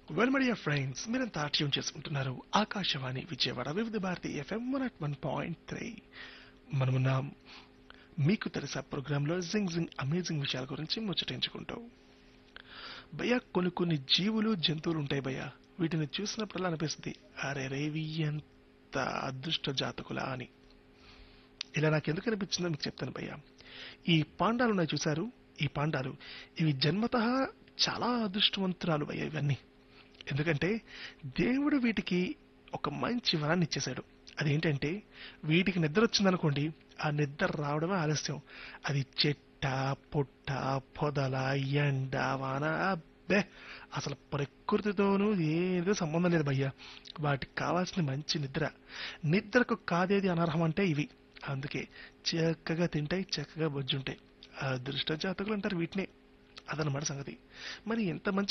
well media friends మీరంతా tune చేసుకుంటున్నారు Akashvani Vijayawada Vividh Bharati FM one at one point three మనమున్నాం మీకు తెలుసా ప్రోగ్రాంలో జింగ్ జింగ్ అమేజింగ్ విషయాల గురించి ముచ్చటించుకుంటూ భయ్యా కొన్ని కొన్ని జీవులు జంతువులు ఉంటాయి భయ్యా వీటిని చూసినప్పుడల్లా అనిపిస్తుంది అరే రేవి ఎంత అదృష్ట జాతకులా అని ఇలా నాకు ఎందుకు అనిపించిందో మీకు చెప్తాను భయ్యా ఈ పాండాలు ఉన్నాయి చూశారు ఈ పాండాలు ఇవి జన్మత చాలా అదృష్టవంతురాలు భయ్యా ఇవన్నీ ఎందుకంటే దేవుడు వీటికి ఒక మంచి వరాన్ని ఇచ్చేశాడు అదేంటంటే వీటికి నిద్ర వచ్చిందనుకోండి ఆ నిద్ర రావడమే ఆలస్యం అది చెట్ట పొట్ట పొదల ఎండ వాన అబ్బే అసలు ప్రకృతితోనూ ఏదో సంబంధం లేదు భయ్యా వాటికి కావాల్సిన మంచి నిద్ర నిద్రకు కాదేది అనర్హం అంటే ఇవి అందుకే చక్కగా తింటాయి చక్కగా బొజ్జుంటాయి అదృష్ట జాతకులు అంటారు వీటినే అదనమాట సంగతి మరి ఎంత మంచి